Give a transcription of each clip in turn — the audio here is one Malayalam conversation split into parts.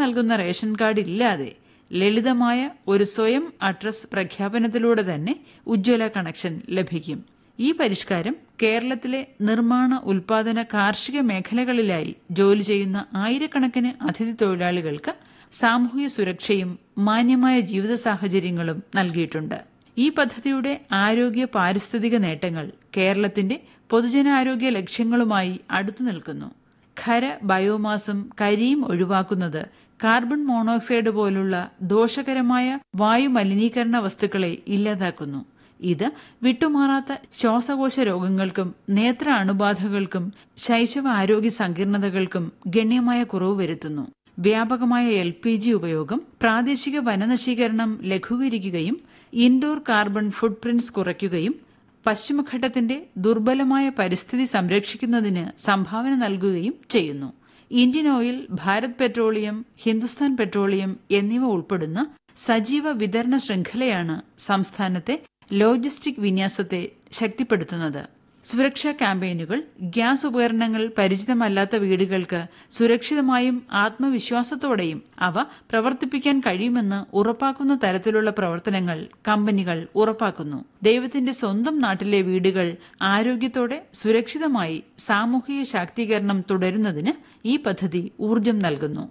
നൽകുന്ന റേഷൻ കാർഡ് ഇല്ലാതെ ലളിതമായ ഒരു സ്വയം അഡ്രസ് പ്രഖ്യാപനത്തിലൂടെ തന്നെ ഉജ്ജ്വല കണക്ഷൻ ലഭിക്കും ഈ പരിഷ്കാരം കേരളത്തിലെ നിർമ്മാണ ഉൽപാദന കാർഷിക മേഖലകളിലായി ജോലി ചെയ്യുന്ന ആയിരക്കണക്കിന് അതിഥി തൊഴിലാളികൾക്ക് സാമൂഹ്യ സുരക്ഷയും മാന്യമായ ജീവിത സാഹചര്യങ്ങളും നൽകിയിട്ടുണ്ട് ഈ പദ്ധതിയുടെ ആരോഗ്യ പാരിസ്ഥിതിക നേട്ടങ്ങൾ കേരളത്തിന്റെ പൊതുജനാരോഗ്യ ലക്ഷ്യങ്ങളുമായി അടുത്തു നിൽക്കുന്നു ഖര ബയോമാസും കരിയും ഒഴിവാക്കുന്നത് കാർബൺ മോണോക്സൈഡ് പോലുള്ള ദോഷകരമായ വായു മലിനീകരണ വസ്തുക്കളെ ഇല്ലാതാക്കുന്നു ഇത് വിട്ടുമാറാത്ത ശ്വാസകോശ രോഗങ്ങൾക്കും നേത്ര അണുബാധകൾക്കും ശൈശവ ആരോഗ്യ സങ്കീർണതകൾക്കും ഗണ്യമായ കുറവ് വരുത്തുന്നു വ്യാപകമായ എൽ പി ജി ഉപയോഗം പ്രാദേശിക വനനശീകരണം ലഘൂകരിക്കുകയും ഇൻഡോർ കാർബൺ ഫുട് പ്രിന്റ്സ് കുറയ്ക്കുകയും പശ്ചിമഘട്ടത്തിന്റെ ദുർബലമായ പരിസ്ഥിതി സംരക്ഷിക്കുന്നതിന് സംഭാവന നൽകുകയും ചെയ്യുന്നു Indian oil Bharat petroleum Hindustan petroleum എന്നിവ ഉൾപ്പെടുന്ന സജീവ വിതരണ ശൃംഖലയാണ് സംസ്ഥാനത്തെ ലോജിസ്റ്റിക് വിന്യാസത്തെ ശക്തിപ്പെടുത്തുന്നത് സുരക്ഷാ ക്യാമ്പയിനുകൾ ഗ്യാസ് ഉപകരണങ്ങൾ പരിചിതമല്ലാത്ത വീടുകൾക്ക് സുരക്ഷിതമായും ആത്മവിശ്വാസത്തോടെയും അവ പ്രവർത്തിപ്പിക്കാൻ കഴിയുമെന്ന് ഉറപ്പാക്കുന്ന തരത്തിലുള്ള പ്രവർത്തനങ്ങൾ കമ്പനികൾ ഉറപ്പാക്കുന്നു ദൈവത്തിന്റെ സ്വന്തം നാട്ടിലെ വീടുകൾ ആരോഗ്യത്തോടെ സുരക്ഷിതമായി സാമൂഹിക ശാക്തീകരണം തുടരുന്നതിന് ഈ പദ്ധതി ഊർജം നൽകുന്നു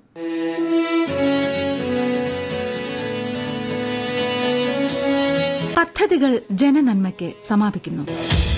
പദ്ധതികൾ ജനനന്മയ്ക്ക് സമാപിക്കുന്നു